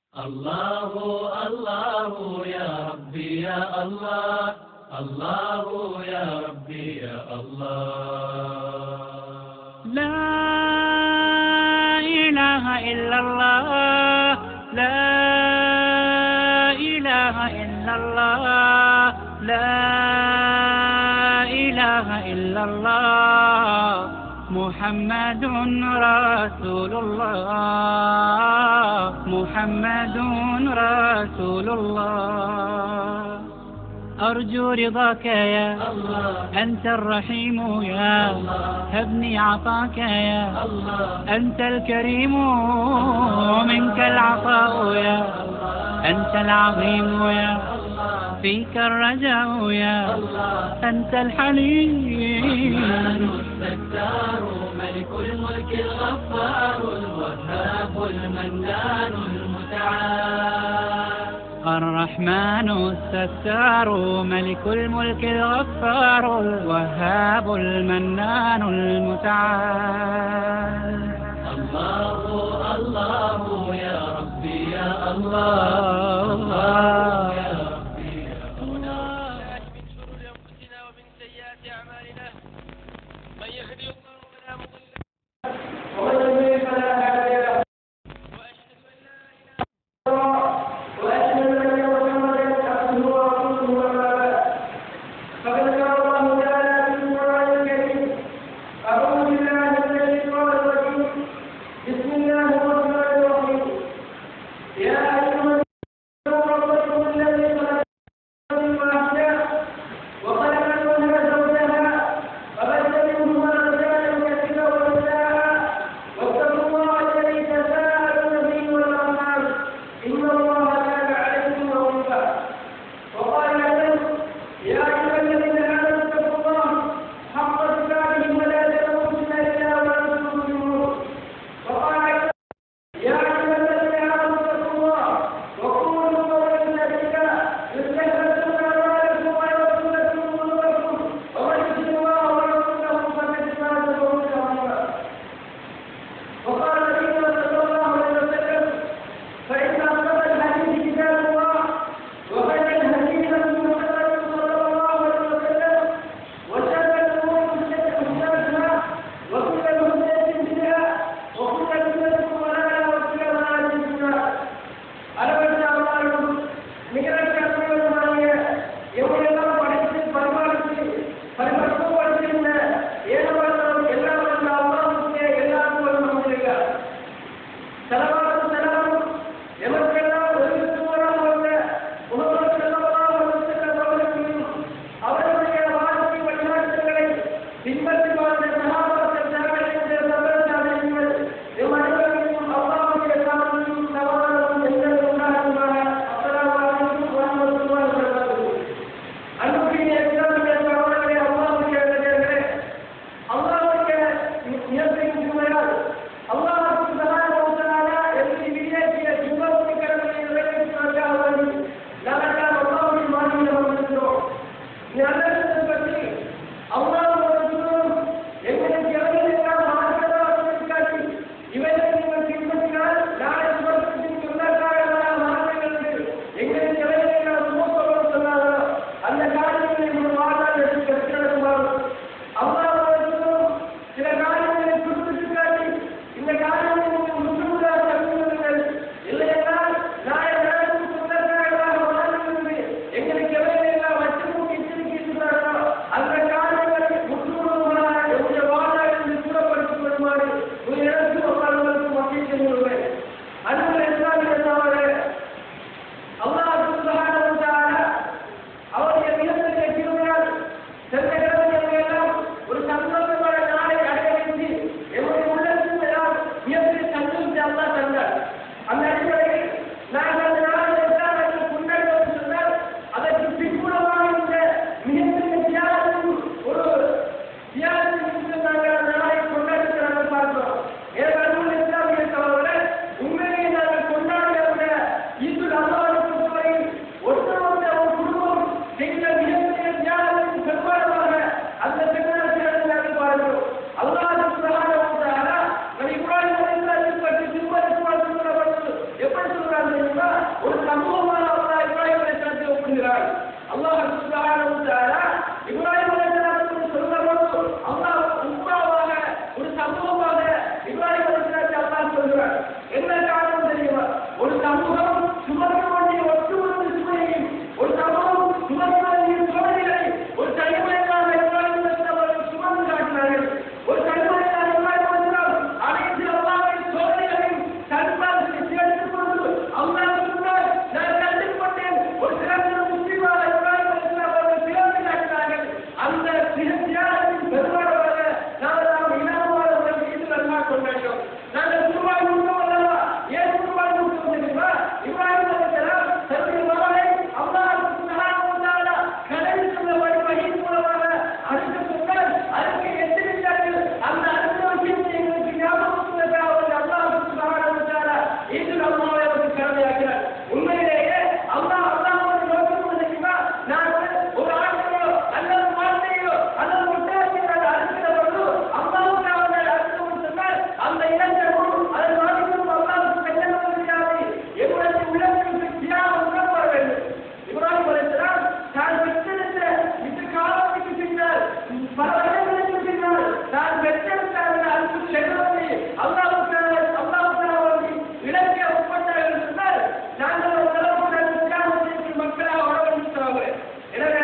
الله الله يا ربي يا الله الله يا ربي يا الله لا إله إلا الله لا إله إلا الله لا إله إلا الله محمد رسول الله محمد رسول الله أرجو رضاك يا الله أنت الرحيم يا الله هبني عطاك يا الله أنت الكريم منك العطاء يا أنت العظيم يا فيك الرجاء يا أنت الحليم الستار ملك الملك الغفار الوهاب المنان المتعال الرحمن الستار ملك الملك الغفار الوهاب المنان المتعال الله الله يا ربي يا الله الله يا ربي يا الله من شرور انفسنا ومن سيئات اعمالنا من يهدي الله فلا مضل له واشهد ان لا اله بسم الله الرحمن الرحيم يا أيها சமூகம் சுமக்க வேண்டிய ஒட்டுமொத்த சுமையையும் ஒரு சமூகம் சுமக்க வேண்டிய சோதனைகளை ஒரு தலைமுறைக்கான இப்ராஹிம் சுமந்து காட்டினார்கள் ஒரு தலைமுறைக்கான இப்ராஹிம் அனைத்து அல்லாவின் சோதனைகளையும் தன்பால் சேர்த்துக் கொண்டு அல்லாஹ் சொன்னார் நான் கண்டுகொண்டேன் ஒரு சிறந்த முஸ்லிமான இப்ராஹிம் அலைஹிஸ்ஸலாம் அவர்கள் சிறந்து காட்டினார்கள் அந்த தியாகத்தின் பெருமாளமாக நாங்கள் நாம் இனமாக உங்கள் வீட்டில் அல்லாஹ் கொண்டாடினோம் நாங்கள் குருவாய் முன்னோம் அல்லவா ஏன் குருவாய் முன்னோம் தெரியுமா இப்ராஹிம் அலைஹிஸ்ஸலாம் தன்னுடைய மகனை அல்லாஹ் சுப்ஹானஹு வ தஆலா கடலில் சொன்னபடி வஹீ மூலமாக அறுக்க சொன்னால் அதற்கு எச்சரித்தார்கள் அந்த அறுத்த விஷயத்தை எங்களுக்கு ஞாபகப்படுத்துவதற்காக அவர் அல்லாஹ் சுப்ஹானஹு வ தஆலா இன்று அல்லாஹ் எனக்கு கடமையாக்கிறார் உண்மையிலேயே அல்லாஹ் அல்லாஹ் நோக்கம் தெரியுமா நான் ஒரு ஆட்டையோ அல்லது மாட்டையோ அல்லது முட்டாட்டையோ அதை அறுக்கிற பொழுது அல்லாவுக்கு அவர்கள் அறுத்து சொன்னால் அந்த இளைஞரும் அதன் மாநிலம் அல்லாவுக்கு கட்டணம் முடியாது எவ்வளவு உள்ளத்திற்கு தியாகம் உணர்வர வேண்டும் இப்ராஹிம் அலைஹிஸ்ஸலாம் தான் பெற்றெடுத்த இந்த காலத்துக்கு பின்னால் பல வருடங்களுக்கு பின்னால் தான் பெற்றெடுத்த அந்த அன்பு செல்வத்தை அல்லாவுக்காக அல்லாவுக்காக அவர்கள் இலக்கிய உட்பட்டார்கள் என்று சொன்னால் நாங்கள் ஒரு அளவுக்கு அந்த தியாகத்திற்கு மக்களாக வரவழைத்தவங்க எனவே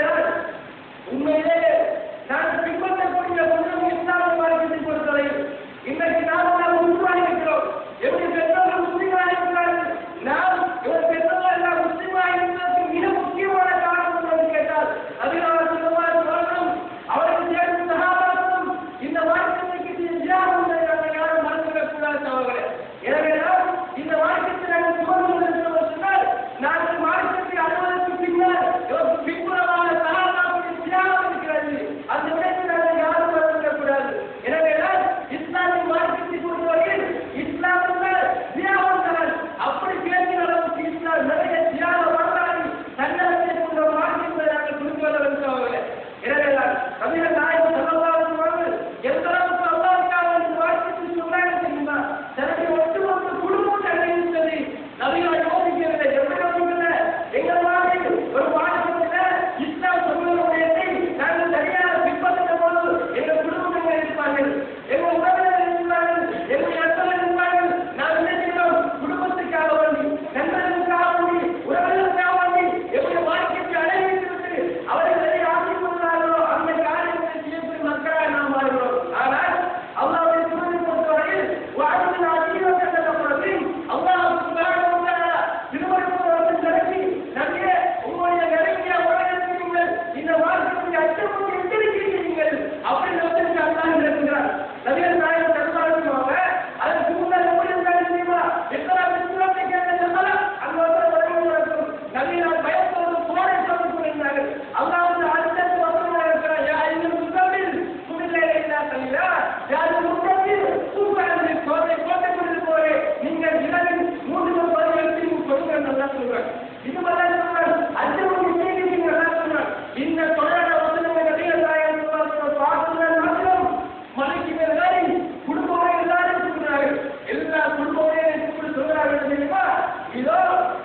உண்மையிலே நான் பின்பற்றக்கூடிய ஒன்றும் இஸ்லாமிய மார்க்கத்தை பொறுத்தவரையில் இன்றைக்கு நாம் நாம் உருவாகி இருக்கிறோம் எப்படி பெற்றோர்கள் முஸ்லீமாக இருக்கிறார்கள் நாம் இவர் பெற்றோர்கள் எல்லாம் முஸ்லீமாக இருந்ததற்கு மிக முக்கியமான காரணம் என்று கேட்டால் அதிகார சிவமாய் சொல்லணும் அவருக்கு சேர்ந்த சகாபாசம் இந்த மார்க்கத்துக்கு தியாகம் நாங்கள் யாரும் மறந்துவிடக் கூடாது அவர்களே எனவே நாம் இந்த மார்க்கத்தை நாங்கள் சுமந்து இருக்கிறோம் சொன்னால் நாங்கள் மார்க்கத்தை அனுமதிக்கு பின்னால் இவருக்கு பின்புறமான சகாபாசத்தின் தியாகம் இருக்கிறது அந்த விடத்தை நாங்கள் யாரும் மறந்துவிடக் கூடாது எனவே தான் இஸ்லாமிய மார்க்கத்தை பொறுத்தவரையில் இஸ்லாம் என்றால் தியாகம் தான் அப்படி பேசுகிற அளவுக்கு இஸ்லாம் நிறைய தியாக வரலாறு தன்னகத்தை கொண்ட மார்க்கத்தை நாங்கள் புரிந்து கொள்ள வேண்டும் எனவே தான் கவிஞர் நாயகம் சல்லல்லாஹு அவர்கள் எந்த அளவுக்கு அல்லாஹ்வுக்காக இந்த மார்க்கத்தை சொன்னாங்க தெரியுமா தன்னுடைய ஒட்டுமொத்த குடும்பத்தை அடைந்தது நபிகள் யோசிக்கவில்லை எப்படி யோசிக்கல எங்கள் மாதிரி ஒரு மாநிலத்தில் இஸ்லாம் சொல்லுவதை நாங்கள் சரியாக பின்பற்ற போது எங்கள் குடும்பங்கள் இருப்பார்கள் எங்கள் உறவினர்கள் இருப்பார்கள் எங்கள் நண்பர்கள் இருப்பார்கள் நாம் என்ன செய்கிறோம் குடும்பத்துக்காக வேண்டி நண்பர்களுக்காக வேண்டி உறவினருக்காக வேண்டி எப்படி வாழ்க்கைக்கு அடைவித்து அவர்களை ஆக்கிக் கொண்டார்களோ அந்த காரியத்தை செய்யக்கூடிய மக்களாக நாம் வாழ்கிறோம் ஆனால் அல்லாவுடைய திருமணி பொறுத்தவரையில் வாழ்க்கையில் அதிகம் கண்டப்படுறது அல்லாஹ் சுப்ஹானஹு வ தஆலா திருமணத்தை வந்து நடத்தி நபியே உங்களுடைய நெருங்கிய உலகத்தில் இந்த வாழ்க்கையை அச்சப்பட்டு எச்சரிக்கிறீர்கள் அப்படி நோக்கி அல்லாஹ் இருக்கிறார் நபிகள் நாயகம் தருவாங்க அதற்கு முன்னால் எப்படி இருந்தாலும் தெரியுமா எத்தனை விசுவாசத்தை கேட்ட சொன்னாலும் அங்க வந்து உடனே இருக்கும் நபிகள் பயத்தோடு போரை சொல்லிக் கொண்டிருந்தார்கள் அல்லாஹ் வந்து அடுத்தடுத்து வசனமாக இருக்கிறார் யா இன்னும் முத்தமிழ் சுமில்லை இல்லா தனியா யாரு முத்தமிழ் சூப்பராக கோட்டை கோட்டை கொண்டு போய் நீங்கள் இரவில் மூன்று பதினெட்டு கொடுங்க நல்லா சொல்றாங்க இது மாதிரி சொல்றாங்க அஞ்சு மணி செய்தி நல்லா சொல்றாங்க இந்த தொடர வசனங்கள் நபிகள் நாயகம் பார்த்துள்ள மாத்திரம் மலைக்கு மேல் ஏறி குடும்பமே எல்லாரும் சொல்கிறார்கள் எல்லா குடும்பமே கூப்பிட்டு சொல்கிறார்கள் தெரியுமா இதோ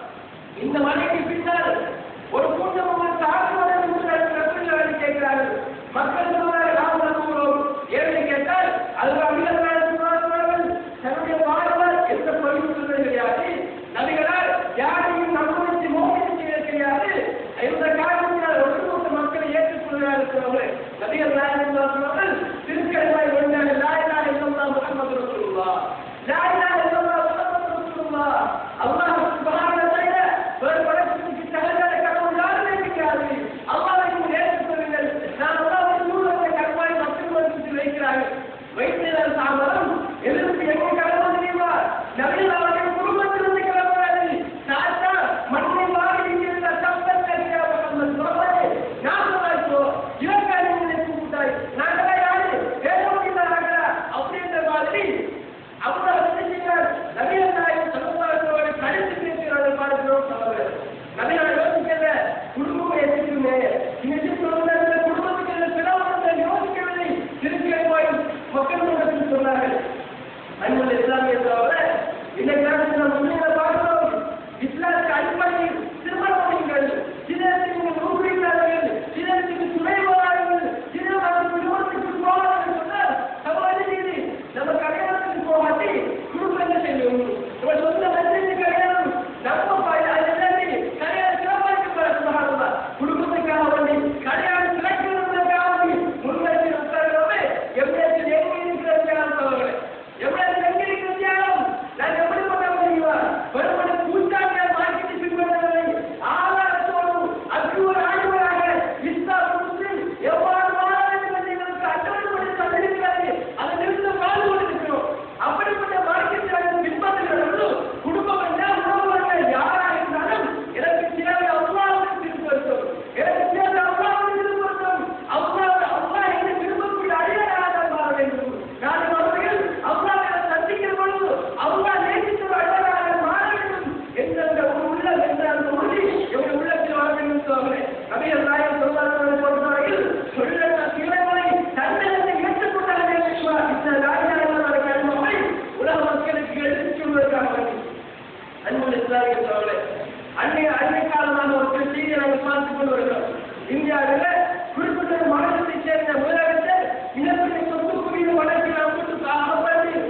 இந்த மலைக்கு பின்னால் ஒரு கூட்டம் உங்கள் தாக்குவதை கேட்கிறார்கள் மக்கள் சொல்கிறார்கள் நாம் நம்புகிறோம் ஏன்னு கேட்டால் அது அமிதர்கள் தன்னுடைய வாழ்வால் எந்த பதிவு சொல்வது கிடையாது நபிகளால் யாரையும் நம்புவதற்கு மோசடி செய்வது கிடையாது இந்த காரணத்தினால் ஒட்டுமொத்த மக்களை ஏற்றுக்கொள்கிறார்கள் நபிகள் நாயகம் சொன்னார்கள் திருக்கடமாய் வேண்டாம் லாயிலா இல்லல்லா முகமது ரசூலுல்லா லாயிலா இல்லல்லா முகமது ரசூலுல்லா அல்லாஹ் சுப்ஹானஹு வ தஆலா வேறு படைப்புக்கு அல்லாஹ்வின் சோழர்களே அன்னைய அன்னை காலமாக ஒரு செய்தியை நாங்கள் பார்த்துக் கொண்டு வருகிறோம் இந்தியாவில் குறிப்பிட்ட ஒரு மாநிலத்தைச் சேர்ந்த முதலமைச்சர் இனத்தினை சொத்து குவிந்த வழக்கில் அவருக்கு அகப்பட்டு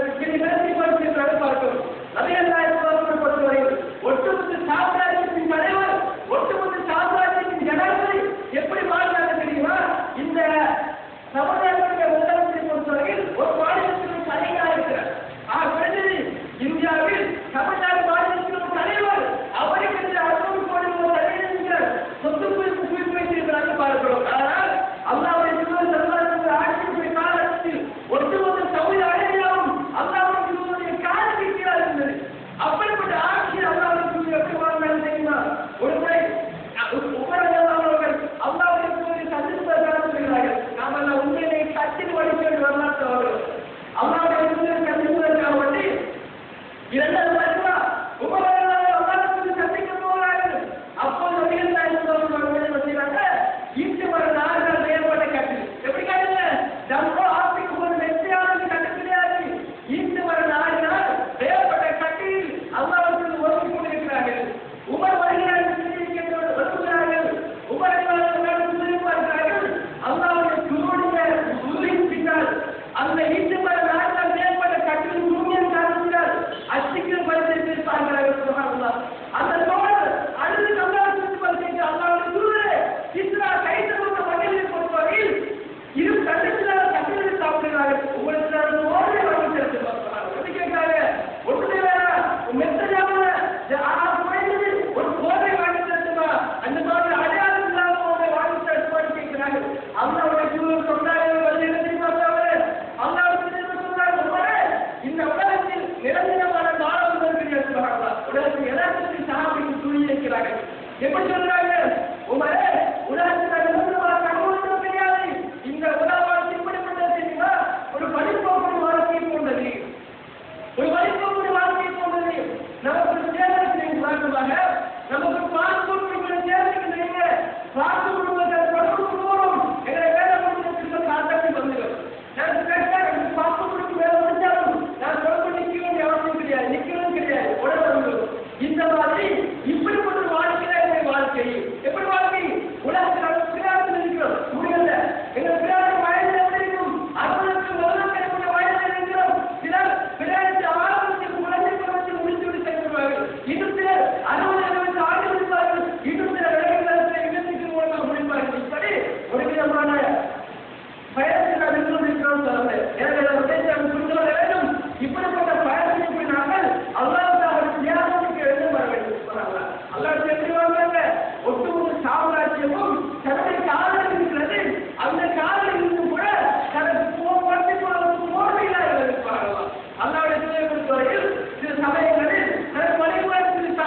நிறுத்தி பார்க்கிறோம் அதையெல்லாம் பொறுத்தவரையில் ஒட்டுமொத்த சாம்ராஜ்யத்தின் தலைவர் ஒட்டுமொத்த சாம்ராஜ்யத்தின் ஜனாதிபதி எப்படி வாழ்ந்தாங்க தெரியுமா இந்த சமுதாயத்துடைய முதலமைச்சரை பொறுத்தவரையில் ஒரு மாநிலத்திற்கு தலைவராக இருக்கிறார் ஆக குறைந்தது இந்தியாவில் தமிழ்நாடு மாநிலத்தில் ஒரு தலைவர் அவருக்கு என்று அறுநூறு கோடி ரூபாய் தலைவர் என்கிறார் சொத்து குவிப்பு குவிப்பு வைத்திருக்கிறாங்க பார்க்கிறோம் ஆனால் அல்லாவுடைய திருமண சமுதாயத்தில் ஆட்சியுடைய காலத்தில் ஒட்டுமொத்த சமுதாயம் அல்லாவுடைய திருமணத்தை காலத்தில் கீழாக இருந்தது அப்படிப்பட்ட ஆட்சி அல்லாவுடைய திருமணம் எப்படி வாழ்ந்தாங்க தெரியுமா ஒரு முறை உபரங்களானவர்கள் அல்லாவுடைய திருமணத்தை சந்திப்பதற்காக சொல்கிறார்கள் நாம் எல்லாம் உண்மையிலே கட்டில் வடிக்க வரலாற்று அவர்கள் அல்லாவுடைய திருமணத்தை சந்திப்பதற்காக வேண்டி இரண்டாவது வருஷமா உபகரணங்களை அல்லாஹ்வுக்கு சந்திக்க போகிறார்கள் அப்போது நபிகள் நாயகம் அவர்கள் என்ன செய்றாங்க இன்று வர நாடுகள் மேற்பட்ட கட்டில் எப்படி கட்டுங்க நம்ம ஆசைக்கு ஒரு வெற்றியாளர் கட்டு கிடையாது இன்று வர நாடுகள் மேற்பட்ட கட்டில் அல்லாஹ்வுக்கு ஒதுக்கி கொண்டிருக்கிறார்கள் உமர் வருகிறார்கள் சிந்திக்கின்றவர் வருகிறார்கள் உமர் வருகிறார்கள் அல்லாஹ்வுடைய குருவுடைய உறுதியின் பின்னால் அந்த இன்று வர நாடுகள் மேற்பட்ட கட்டில் பூமியின் காரணத்தினால் அச்சிக்கிற பரிசு பார்க்கிறார்கள் சுபஹானல்லாஹ் அந்த தோழர் அழுது கல்லால் பரிசு அல்லாஹ்வுடைய குருவே இஸ்ரா கைது கொண்ட மகளிரை பொறுத்தவரையில் இரு கட்டத்தினால் கட்டிலில் சாப்பிடுகிறார்கள் உங்களுக்கு நான் தோழரை வாங்கி சேர்த்து கேட்கிறாங்க ஒன்றுமே வேணாம் மெத்தனாக குறைந்தது ஒரு கோவை வாங்கி தரட்டுமா அந்த மாதிரி அடையாளம் இல்லாம உங்களை வாங்கி தரட்டுமான்னு கேட்கிறாங்க அல்லாவுடைய குரு சொன்னார்கள் பதில் என்ன தெரியுமா அவரு? அல்லாஹ்வுடைய திருமணம் சொன்னார் உமரே இந்த உலகத்தில் நிரந்தரமான நாளம் கிடையாது உலகத்தில் எல்லாத்துக்கும் சகாபிக்கு துணி இருக்கிறார்கள் எப்படி சொல்றாங்க உமரே உலகத்தில் நிரந்தரமான கனவு கிடையாது இந்த உலக வாழ்க்கை எப்படிப்பட்டது தெரியுமா ஒரு படிப்போக்கு வாழ்க்கை போன்றது ஒரு வழிபோக்கு வாழ்க்கை போன்றது நமக்கு தேர்தல் உதாரணமாக நமக்கு பாஸ்போர்ட் தேர்தலுக்கு பாஸ்போர்ட் தொடர்பு போறோம் எங்களை வேலை முடிஞ்ச காட்டாட்டி வந்துடும் நான் கேட்டா எனக்கு பாஸ்போர்ட் வேலை முடிஞ்சாலும் நான் தொடர்பு நிற்க வேண்டிய அவசியம் கிடையாது நிற்கவும் கிடையாது உடனே வந்துடும் இந்த மாதிரி இப்படிப்பட்ட வாழ்க்கை தான் எங்களுடைய வாழ்க்கை எப்படி வாழ்க்கை உலகத்தில் நம்ம பிரார்த்தனை இருக்கிறோம் முடியல எங்கள் பிரார்த்தனை வயதில் எப்படி இருக்கும் அறுபதுக்கு முதலாம் கிடைக்கிற வயதில் இருக்கிறோம் சிலர் பிரார்த்தி ஆரம்பத்தில் குழந்தை பருவத்தில் முடித்துவிட்டு செல்கிறார்கள் இன்னும் சிலர் அறுபது அறுபது ஆண்டு இருப்பார்கள் இன்னும் சில விளையாட்டு இனத்திற்கு மூலமாக முடிப்பார்கள் இப்படி ஒரு விதமான பயணத்தில் நாம் இருந்து கொண்டிருக்கிறோம் சொல்லுங்கள் எனவே இந்த உதயத்தை நாம் புரிந்து கொள்ள வேண்டும் இப்படிப்பட்ட பயணத்திற்கு நாங்கள் அல்லாஹ் தியானத்துக்கு எழுந்து வர வேண்டும் சொன்னாங்களா அல்லாஹ் தெரிஞ்சு வாங்க ஒட்டுமொத்த சாம்ராஜ்யமும் தன்னுடைய காலில் இருக்கிறது அந்த காலில் இருந்தும் கூட தனது போட்டி போர்வையிலாக இருப்பார்களா அல்லாவுடைய தூய பொறுத்தவரையில் சில சமயங்களில் தனது வழிபாட்டில்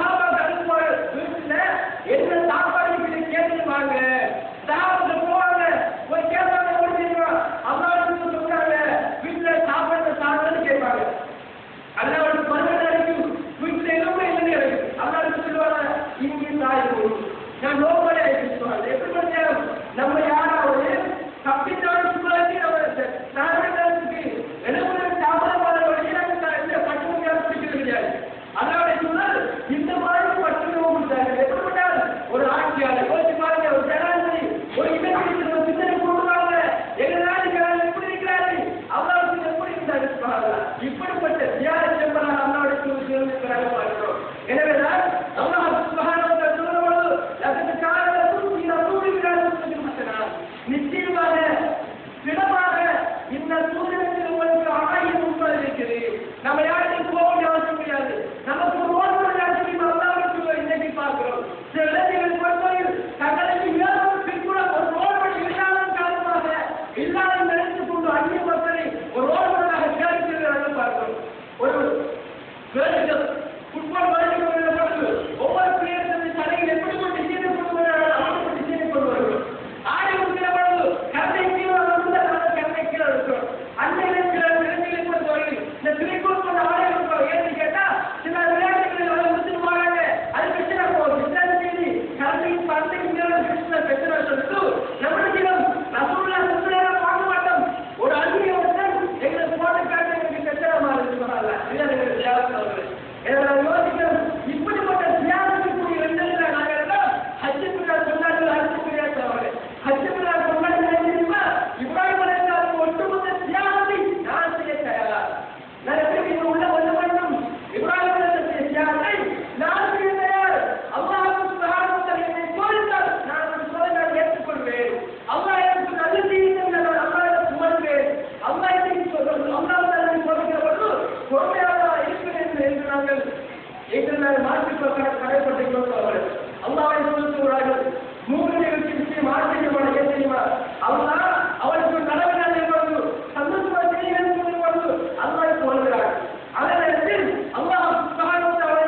நாங்கள் மாற்றி கடைப்பட்டிருக்கிறோம் அவர்கள் அல்லாவை சொல்லுகிறார்கள் மூன்று நிகழ்ச்சி விஷயம் ஆச்சரியமான ஏன் தெரியுமா அல்லாஹ் அவருக்கு கடவுள் என்பது சந்தோஷமாக செய்யுங்கள் சொல்லும்போது அல்லாஹ் சொல்கிறார் அதே நேரத்தில் அல்லாஹ் சுப்ஹானஹு அவரை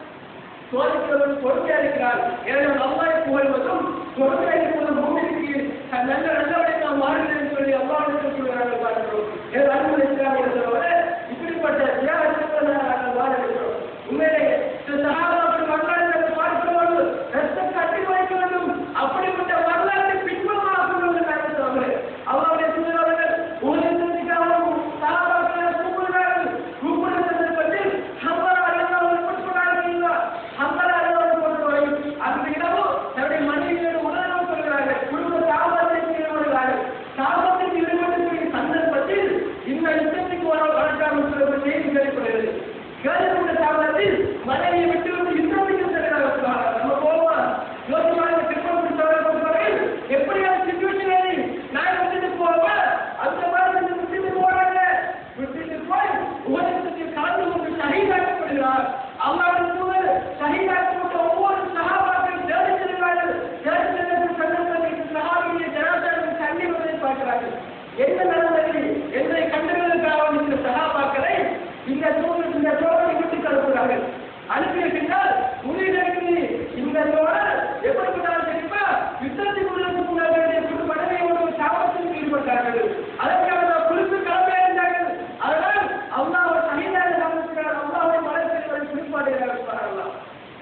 சோதிக்கிறவன் பொறுமையா இருக்கிறார் எனவே அல்லாஹ் புகழ்வதும் பொறுமையா இருப்பதும் பூமிக்கு நல்ல நல்லவரை நாம் மாறுகிறேன் சொல்லி அல்லாஹ் சொல்கிறார்கள் பார்க்கிறோம் ஏதோ அன்பு இருக்கிறார்கள் இப்படிப்பட்ட தியாகத்தை நாங்கள் வாழ இருக்கிறோம் உண்மையிலேயே சில சகாபாக்கள் வரலாற்றை பார்க்கும்போது ரத்த கட்டி வைக்க வேண்டும் அப்படிப்பட்ட வரலாற்றை பின்பற்றமாக கொண்டு நாங்கள் சொல்கிறேன் அவருடைய சூழலவர்கள் உலகத்திற்காகவும் சகாபாக்களை கூப்பிடுகிறார்கள் கூப்பிடுற சந்தர்ப்பத்தில் ஹம்பரா எல்லாம் உட்பட்டுள்ளார்கள் ஹம்பரா எல்லாம் உட்பட்டுள்ளார்கள் அந்த இரவு தன்னுடைய மனைவியோடு உணர்வு கொள்கிறார்கள் குடும்ப சாபத்தில் ஈடுபடுகிறார்கள் சாபத்தில் ஈடுபட்டு சந்தர்ப்பத்தில் இந்த யுத்தத்துக்கு வர வழக்காமல் சொல்ல செய்தி கேள்விப்படுகிறது கேள்விப்பட்ட சாபத்தில் மனைவியை விட்டு விட்டு யுத்தத்துக்கு செல்கிறார்கள் நம்ம போவோமா யோசிப்பாங்க திருப்பம் சொல்றார்கள் எப்படியான சிச்சுவேஷன் நான் விட்டுட்டு போவேன் அந்த மாதிரி விட்டுட்டு போறாங்க விட்டுட்டு போய் உலகத்துக்கு கலந்து கொண்டு சகிதாக்கப்படுகிறார் அல்லாவின் தூதர் சகிதாக்கப்பட்ட ஒவ்வொரு சகாபாக்கள் தேடி செல்கிறார்கள் தேடி செல்லும் சந்தர்ப்பத்தில் சகாபியை ஜனாதாரத்தில் தண்ணி வந்ததை பார்க்கிறார்கள் என்ன நடந்தது என்னை கண்டுகளுக்காக இந்த சகாபாக்களை இந்த தூதர் இந்த தோழரை விட்டு அனுப்புகிறார்கள் அனுப்பிய பின்னால் முன்னிலைக்கு இந்த தோழர் எப்படிப்பட்டாலும் தெரியுமா யுத்தத்துக்கு உள்ளதுக்கு வேண்டிய குடு மனைவியோடு சாபத்தில் ஈடுபட்டார்கள் அதற்காக நான் குறிப்பு கிளம்ப இருந்தார்கள் அதனால் அல்லாஹ் சகிதாக சமைக்கிறார் அல்லாஹை மலைப்பெரியவரை குறிப்பாடுகிறார்கள் பாருங்களா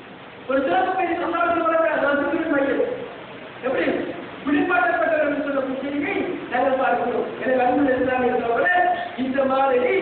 ஒரு சிறப்பு பெரிய அல்லாஹ் வழங்க மையம் எப்படி பிடிப்பாட்டப்பட்டவர்கள் சொல்ல செய்தி நாங்கள் பார்க்கிறோம் எனவே அன்பு இஸ்லாமிய இந்த மாதிரி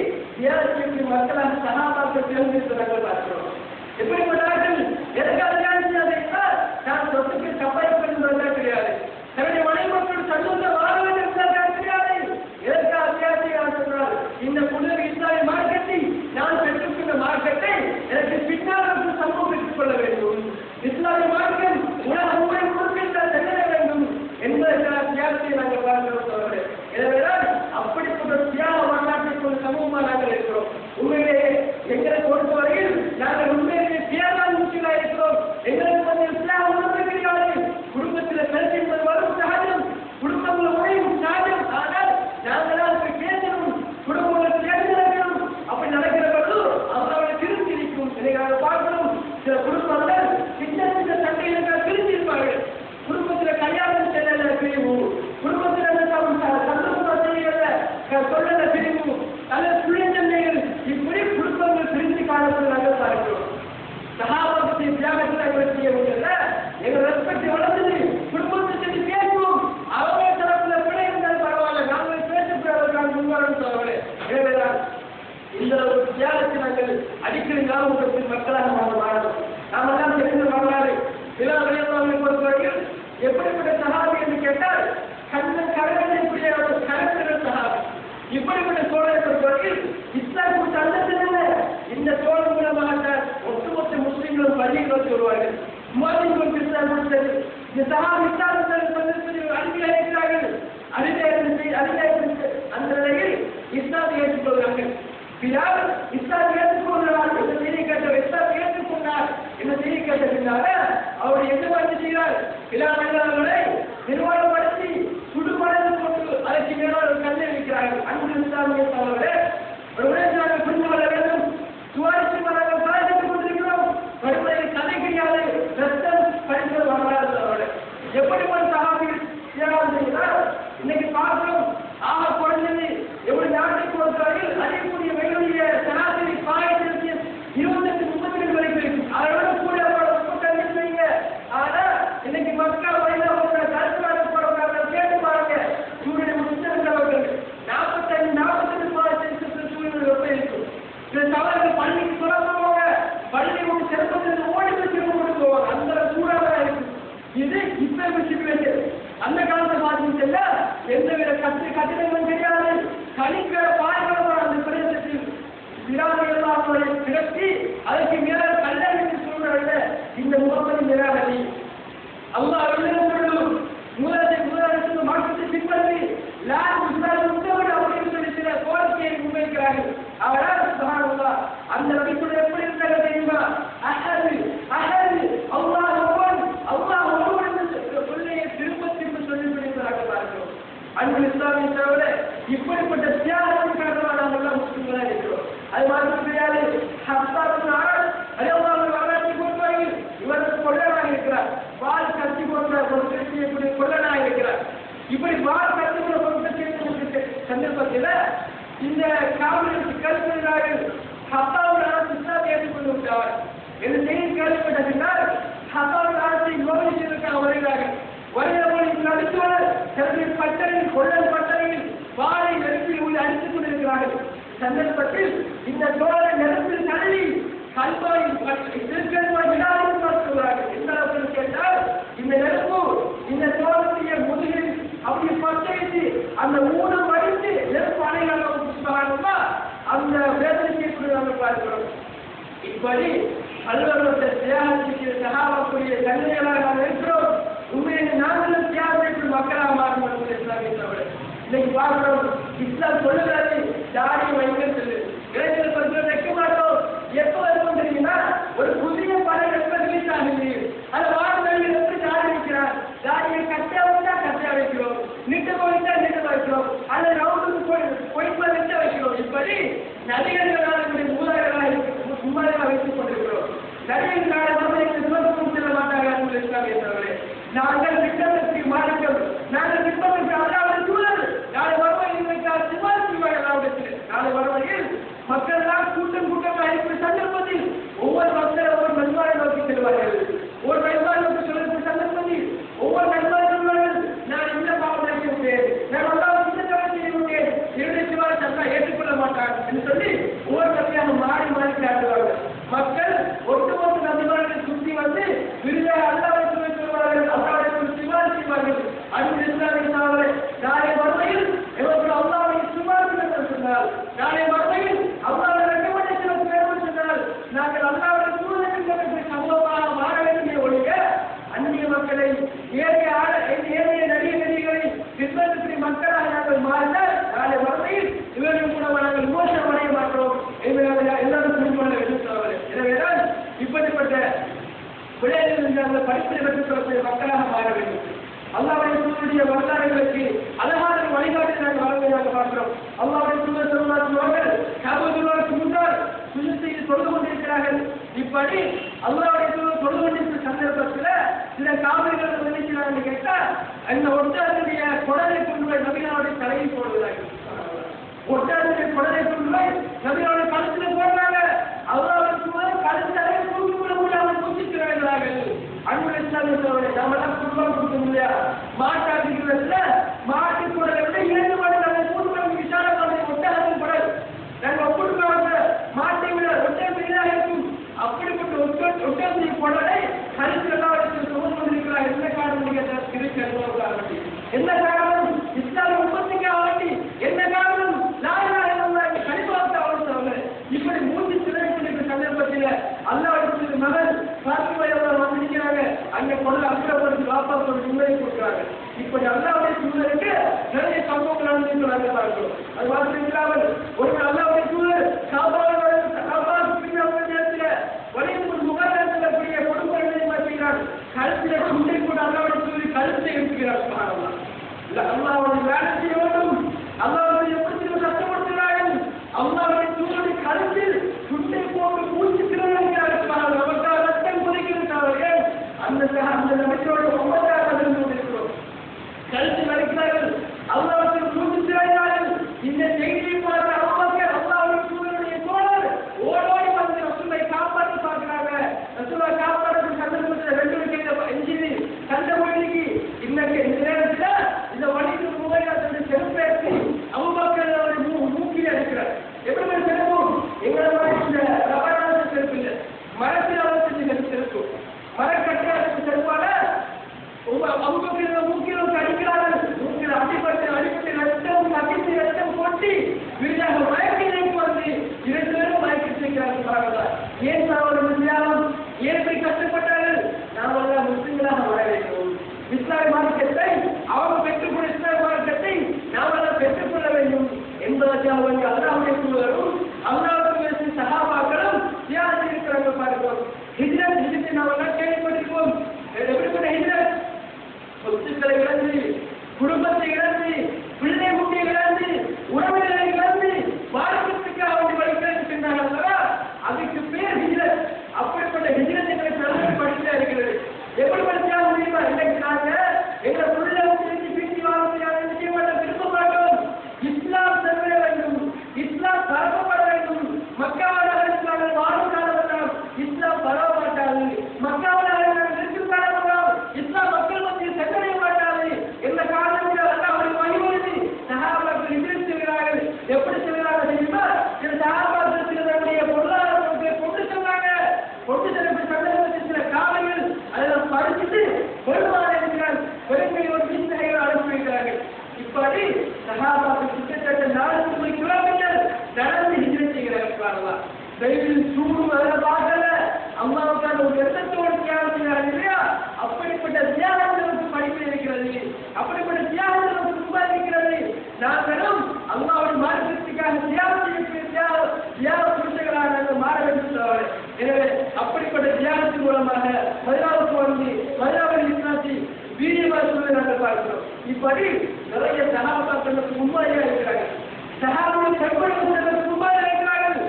ஏழை மக்களாக சகாபாக்கள் தேர்ந்தெடுத்து நாங்கள் பார்க்கிறோம் எப்படிப்பட்டார்கள் எதற்காக தியானித்தார்கள் நான் சொத்துக்கு சம்பாதிப்பது கிடையாது தன்னுடைய மனைவி மக்கள் சந்தோஷம் வாழ வேண்டும் என்பதற்காக கிடையாது எதற்காக தியானித்தார் சொன்னால் இந்த புனித இஸ்லாமிய மார்க்கத்தை நான் பெற்றுக்கொண்ட மார்க்கத்தை எனக்கு பின்னால் வந்து சமூகம் பெற்றுக் கொள்ள வேண்டும் இஸ்லாமிய மார்க்கம் உலக ஊரை முழுக்க செல்ல வேண்டும் என்பதற்கான தியாகத்தை நாங்கள் பார்க்கிறோம் சகோதரரே. எனவேதான் அப்படிப்பட்ட தியாக வரலாற்றை கொண்ட சமூகமாக நாங்கள் இருக்கிறோம் உண்மையிலேயே எங்களை பொறுத்தவரையில் நாங்கள் உண்மையிலேயே தியாகம் முக்கியமாக இருக்கிறோம் எங்களுக்கு வந்து இஸ்லாம் உணர்வு கிடையாது குடும்பத்தில் கருத்து என்பது வரும் சகஜம் குடும்பங்கள் உழையும் சகஜம் ஆனால் நாங்களால் போய் பேசணும் குடும்பங்கள் தேர்ந்தெடுக்கணும் அப்படி நடக்கிற பொழுது அவர்களை திருத்தி இருக்கும் இதை பார்க்கணும் சில குடும்பங்கள் சின்ன சின்ன சண்டைகளுக்காக திருத்தி இருப்பார்கள் குடும்பத்தில் கல்யாணம் செல்லல பிரிவு குடும்பத்தில் சந்தோஷமா செய்யல சொல்லல பிரிவு அல்ல சுழிச்சண்டைகள் இப்படி குடும்பங்கள் பிரித்து காலத்தில் நாங்கள் பார்க்கிறோம் சகாபாபத்திய தியாகத்தில் நாங்கள் செய்ய முடியல எங்கள் ரெஸ்பெக்ட் வளர்ந்தது குடும்பத்தை சென்று பேசுவோம் அவங்க தரப்புல பிழை இருந்தாலும் பரவாயில்ல நாங்கள் பேசக்கூடாது முன்வரும் சொல்லுவாங்க எனவேதான் இந்த ஒரு தியாகத்தை நாங்கள் அடிக்கடி ஞாபகத்தில் மக்களாக நாம் வாழணும் நாம் எல்லாம் தெரிந்த வரலாறு விழா விளையாடுவாங்க பொறுத்தவரையில் எப்படிப்பட்ட சகாபி என்று கேட்டால் கண்ணன் கரகனை கூடிய ஒரு கரத்தினர் சகாபி இப்படிப்பட்ட சோழரை பொறுத்தவரையில் இஸ்லாம் கொடுத்த அந்தத்தில் என்ன இந்த சோழர் மூலமாக ஒட்டுமொத்த முஸ்லிம்களும் பள்ளியில் வந்து வருவார்கள் மோதிகள் இஸ்லாம் கொடுத்தது இந்த சகாபி இஸ்லாம் சந்தர்ப்பத்தில் அருகில் இருக்கிறார்கள் அதிகாரத்தை அதிகாரத்தை அந்த நிலையில் இஸ்லாத்தை ஏற்றுக்கொள்கிறார்கள் பிலால் இஸ்லாம் ஏற்றுக்கொண்டார் என்ன செய்தி கேட்ட இஸ்லாம் ஏற்றுக்கொண்டார் என்ன செய்தி கேட்ட பின்னால அவர் என்ன பண்ணி செய்கிறார் பிலால் அவர்களை நிர்வாகப்படுத்தி சுடுபடகு கொண்டு அதற்கு மேலால் ஒரு கல்லை வைக்கிறார்கள் அன்பு இஸ்லாமிய சகோதரர்களே ஒரு உடனடியாக புரிந்து கொள்ள வேண்டும் சுவாரஸ்யம் நாங்கள் பாதித்துக் கொண்டிருக்கிறோம் வறுமையில் கதை கிடையாது ரத்தம் படிப்பது வரலாறு சகோதரர்களே எப்படி ஒரு சகாபி தியாகம் செய்கிறார் இன்னைக்கு பார்க்கிறோம் ஆக குறைஞ்சது எப்படி நாட்டை பொறுத்தவரையில் அறியக்கூடிய வெகுளிய சராசரி பாயத்திற்கு இருபத்தெட்டு முப்பத்தி ரெண்டு வரைக்கும் இருக்கும் அதோட கூட கல்வி செய்யுங்க ஆனா இன்னைக்கு மக்கள் வயதாக கருத்து போடுறாங்க கேட்டு பாருங்க இவருடைய முஸ்லிம்கள் நாற்பத்தஞ்சு நாற்பத்தஞ்சு பாயத்திற்கு சூழ்நிலை ரொம்ப இருக்கும் இந்த தவறுகள் பள்ளிக்கு புறப்படுவாங்க பள்ளி ஒரு சிறப்பத்தில் ஓடி போய் திரும்ப கொண்டு போவாங்க அந்த சூடாக இருக்கும் இது இப்ப சிச்சுவேஷன் அந்த காலத்தை பார்த்தீங்கன்னா எந்தவித கட்டு கட்டிடங்களும் கிடையாது கணிக்கிற பாய்களும் அந்த பிரதேசத்தில் விராதிகள் அவர்களை கிடத்தி அதற்கு மேல கல்லறிந்து சூழ்நிலை இந்த முகப்படி நிராகரி அல்லாஹ் அருளிலும் சொல்லும் மூலத்தை முதலமைச்சர் மாற்றத்தை பின்பற்றி லான் இஸ்லாம் உத்தரவு அப்படின்னு சொல்லி சில கோரிக்கையை முன்வைக்கிறார்கள் அவரால் சுபஹானல்லாஹ் அந்த நபிக்குள்ள எப்படி இருந்தாங்க தெரியுமா அஹது சொல்கிறார்கள் ஹத்தாவுல் அரசு இஸ்லாத்தை ஏற்றுக்கொண்டு விட்டார் என்று செய்தி கேள்விப்பட்ட பின்னர் ஹத்தாவுல் அரசை விமர்சிப்பதற்காக வருகிறார்கள் வருகிற போது இந்த அடுத்தவர் தனது பட்டறையில் கொள்ளல் பட்டறையில் வாழை நெருப்பில் உள்ள அடித்துக் கொண்டிருக்கிறார்கள் சந்தர்ப்பத்தில் இந்த தோழரை நெருப்பில் தள்ளி கல்வாய் திருக்கல்வாய் விழாவில் பார்க்கிறார்கள் எந்த அளவுக்கு கேட்டால் இந்த நெருப்பு இந்த தோழருடைய முதுகில் அப்படி பச்சைத்து அந்த ஊனம் அடித்து நெருப்பு அணையாக அந்த வேதனையை கூட நாங்கள் பார்க்கிறோம் இப்படி பல்வேறு தியாகத்துக்கு சகாபக்கூடிய தன்மைகளாக நாம் இருக்கிறோம் உண்மையை நாங்களும் தியாகத்திற்கு மக்களாக மாறும் என்பதை இஸ்லாமிய தவிர இன்னைக்கு பார்க்கிறோம் இஸ்லாம் சொல்லுகிறது தாடி வைக்க சொல்லு இளைஞர்கள் கொஞ்சம் வைக்க மாட்டோம் எப்போ வருவோம் தெரியுமா ஒரு புதிய படம் எப்ப ரிலீஸ் ஆகுது அது வாழ்நாளில் எப்படி தாடி வைக்கிறார் தாடியை கட்டா வச்சா கட்டா வைக்கிறோம் நிட்டு போயிட்டா நிட்டு வைக்கிறோம் அல்லது ரவுண்டுக்கு போய் பொய்ப்பா வச்சா வைக்கிறோம் இப்படி நடிகர்களால் மூலகர்களாக மும்மாதிரியாக வைத்துக் கொண்டிருக்கிறோம் நடிகர் நாடகம் எங்கள் சிவத்துக்கும் செல்ல மாட்டார்கள் என்று இஸ்லாமிய தவறு நாங்கள் திட்டத்திற்கு மாறுங்கள் நாங்கள் திட்டத்திற்கு அல்லாத சூழல் நாளை வருவாயில் வைத்தால் சிவாஜி சிவாய் அல்லாவிடத்தில் நாளை வருவாயில் மக்கள் எல்லாம் கூட்டம் கூட்டமாக இருக்கிற சந்தர்ப்பத்தில் ஒவ்வொரு மக்கள் ஒவ்வொரு நன்மாரை நோக்கி செல்வார்கள் ஒரு நன்மாரை நோக்கி சொல்லுகிற சந்தர்ப்பத்தில் ஒவ்வொரு நன்மாரை சொல்வார்கள் நான் இந்த பாவம் செய்ய விட்டேன் நான் அல்லாஹ் இந்த தவறு செய்ய விட்டேன் என்னுடைய சிவாஜி அல்லா ஏற்றுக்கொள்ள மாட்டான் என்று சொல்லி ஒவ்வொரு கட்சியாக மாறி மாறி காட்டுவார்கள் மக்கள் ஒட்டுமொத்த நபிமார்களை சுற்றி வந்து விருதாக அல்லாவை சொல்லி சொல்வார்கள் அல்லாவை சொல்லி சிவாஜி செய்வார்கள் அன்பு இஸ்லாமிய நாளை மறுமையில் எவர்கள் அல்லாவை சிவாஜி என்று சொன்னால் நாளை மறுமையில் அல்லாவை ரெக்கமெண்டேஷன் பேர் சொன்னால் நாங்கள் அல்லாவுடைய சூழ்நிலை சமூகமாக மாற வேண்டிய ஒழிய அந்நிய மக்களை ஏழைய ஆட ஏழைய நடிக நடிகளை பின்பற்றி மக்களாக நாங்கள் மாறினால் நாளை மறுமையில் இவர்கள் கூட நாங்கள் மோசம் அடைய மாட்டோம் என்பதை எல்லாரும் புரிந்து கொள்ள வேண்டும் சகோதரர்களே. எனவேதான் இப்படிப்பட்ட விளையாட்டில் இருந்து அந்த படிப்பினை பெற்றுக் கொள்ளக்கூடிய மக்களாக மாற வேண்டும் அல்லாவுடைய சூழலுடைய வரலாறுகளுக்கு அழகான வழிகாட்டி நாங்கள் வழங்குவதாக பார்க்கிறோம் அல்லாவுடைய சூழல் சொல்வார்கள் காபத்துள்ளாருக்கு முன்னால் சுஜித்தையில் தொழுது கொண்டிருக்கிறார்கள் இப்படி அல்லாவுடைய சூழல் தொழுது கொண்டிருக்கிற சந்தர்ப்பத்தில் சில காவிரிகள் நினைக்கிறாங்க கேட்டா அந்த ஒட்டகத்துடைய குடலை கொண்டு போய் நபிகளுடைய தலையில் போடுவதாக ஒட்டகத்துடைய குடலை கொண்டு போய் நபிகளுடைய கழுத்துல போடுறாங்க அல்லாவுடைய சூழல் கழுத்தாலே தூக்கி விட முடியாமல் தூக்கிக்கிறார்கள் அன்புடைய இஸ்லாமிய நாம எல்லாம் குடும்பம் கொடுக்க முடியாது மாட்டாட்டிக்கிறதுல மாட்டு குடலை விட இரண்டு மணி நாங்கள் கூட்டுறவு விசாரணை ஒட்டகத்தின் குடல் நாங்கள் ஒப்பிடுவாங்க மாட்டை விட ஒட்டகம் பெரிதாக இருக்கும் அப்படிப்பட்ட ஒட்ட ஒட்டகத்தின் குடலை கருத்து எல்லாம் சுமந்து கொண்டிருக்கிறார் என்ன காரணம் நீங்க திருச்சி என்ன காரணம் இஸ்லாம் உற்பத்திக்காக வேண்டி என்ன காரணம் நாயனாக கணிப்பாக்க அவசரம் இப்படி மூன்று சிலை கொண்டிருக்கிற சந்தர்ப்பத்தில் அல்லாவுடைய மகன் பாத்திமை அவர் வந்திருக்கிறாங்க அங்க கொள்ள அப்புறப்படுத்தி வாப்பா ஒரு உண்மையை கொடுக்கிறாங்க இப்படி அல்லாவுடைய சூழலுக்கு நிறைய சம்பவங்கள் நடந்திருக்கிறாங்க பார்க்கிறோம் அது மாத்திரம் இல்லாமல் ஒரு அல்லாவுடைய சூழல் சாப்பாடு சாப்பாடு பின்னால் நேரத்தில் வலியுறுத்தி முகாம் சொல்லக்கூடிய கொடுப்பவர்களை மாற்றுகிறார் கழுத்தில குண்டை கூட அல்லாவுடைய சூழல் கழுத்தை எடுக்கிறார் சுமாரம்மா அல்லாவுடைய வேலை செய்ய வேண்டும் அல்லாவுடைய எப்படி கஷ்டப்படுத்துகிறார்கள் அல்லாவுடைய சூழலை கருத்தில் சுண்டை போட்டு மூச்சு திறனாகிறார்கள் நமக்காக ரத்தம் குதிக்கிறார்கள் அந்த சக- அந்த நம்பிக்கையோட ஒன்பதாக இருந்து கொண்டிருக்கிறோம் கருத்து வரைக்கிறார்கள் அல்லாவுக்கு மூச்சு திறனார்கள் இந்த செய்தியை பார்த்த அம்மாக்கள் அல்லாவுடைய சூழலுடைய தோழர் ஓடோடி வந்து ரசூலை காப்பாற்றி பார்க்கிறாங்க ரசூலை காப்பாற்ற சந்தர்ப்பத்தில் ரெண்டு விக்கெட் எஞ்சிது கண்ட மொழிக்கு இன்னைக்கு இந்த நேரத்தில் இந்த வழிக்கு முகையாற்ற செருப்பேற்றி அம்மாக்கள் அவருடைய மூ மூக்கில் அடிக்கிறார் எப்படி ஒரு செருப்பு எங்களை மாதிரி இந்த ரபரான செருப்பு இல்லை மரத்தில் வளர்த்து செருப்பு மரக்கட்டாளத்துக்கு செருப்பால உங்க அவங்க மூக்கில் அடிக்கிறார்கள் மூக்கில் அடிப்பட்டு அடிப்பட்டு ரத்தம் கட்டித்து ரத்தம் கொட்டி விருதாக மயக்கினைக்கு வந்து இரண்டு பேரும் மயக்கி வைக்கிறார்கள் ஏன் சாவல் தியாகம் ஏன் இப்படி கஷ்டப்பட்டார்கள் நாம் எல்லாம் முஸ்லிம்களாக வர வேண்டும் இஸ்லாமிய மார்க்கத்தை அவங்க பெற்றுக்கொண்ட இஸ்லாமிய மார்க்கத்தை நாம் எல்லாம் பெற்றுக்கொள்ள வேண்டும் என்பதற்காக வேண்டிய அல்லாவுடைய சூழலும் அல்லாவுடைய சகாபாக்களும் தியாகம் இருக்கிறாங்க பார்க்கிறோம் ஹிஜ்ரத் ஹிஜ்ரத்தை நாம் எல்லாம் கேள்விப்பட்டிருக்கோம் எப்படிப்பட்ட ஹிஜ்ரத் சொத்துக்களை இழந்து குடும்பத்தை இழந்து பிள்ளை குட்டியை இழந்து உறவினரை இழந்து வாழ்க்கைக்காக வேண்டி வழிகிறது சென்றார்கள் அல்லவா அதுக்கு பேர் ஹிஜ்ரத் அப்படிப்பட்ட ஹிஜ்ரத் எங்களை தலைமை படித்தா இருக்கிறது எப்படி படிச்சா முடியுமா இன்னைக்கு நாங்க எங்க பிள்ளை பிரிஞ்சு பிரிஞ்சு வாழ்க்கையாக நிச்சயமாக விரும்ப மாட்டோம் இஸ்லாம் செல்ல வேண்டும் இஸ்லாம் பரப்பப்பட வேண்டும் மக்காவில் அவர்கள் நிற்கிறார்கள் இஸ்லாம் மக்கள் மத்தியில் சென்றடைய மாட்டாது எந்த காரணத்தில் அல்ல அவர்கள் வழிவகுத்து சகாபாக்கள் எதிர்த்து செல்கிறார்கள் எப்படி செல்கிறார்கள் தெரியுமா சில சகாபாக்கள் சிலருடைய பொருளாதாரத்தை கொண்டு செல்றாங்க கொண்டு செல்லப்பட்ட சந்தர்ப்பத்தில் சில காலைகள் அதில் பறிச்சுட்டு பெருமாள் இருக்கிறார் பெருமை ஒரு சிந்தனைகள் அனுப்பி வைக்கிறார்கள் இப்படி சகாபாக்கள் கிட்டத்தட்ட நானூறு கிலோமீட்டர் நடந்து ஹிஜ்ரத் செய்கிறார்கள் வெயில் சூடு அதில் பார்க்கல அம்மாவுக்கான ஒரு எண்ணத்தோடு தியாகம் செய்கிறார்கள் இல்லையா அப்படிப்பட்ட தியாகங்களுக்கு படிப்பு இருக்கிறது அப்படிப்பட்ட தியாகங்களுக்கு சும்மா இருக்கிறது நாங்களும் அம்மாவுடைய மார்க்கத்துக்காக தியாகம் செய்யக்கூடிய தியாக தியாக புருஷர்களாக நாங்கள் மாற வேண்டும் சொல்வாரு எனவே அப்படிப்பட்ட தியாகத்தின் மூலமாக மதினாவுக்கு வந்து மதினாவில் இஸ்லாத்தி வீரியமாக சொல்வதை நாங்கள் பார்க்கிறோம் இப்படி நிறைய சகாபாக்களுக்கு முன்மாதிரியாக இருக்கிறார்கள் சகாபுடைய செல்வர்களுக்கு முன்மாதிரியாக இருக்கிறார்கள்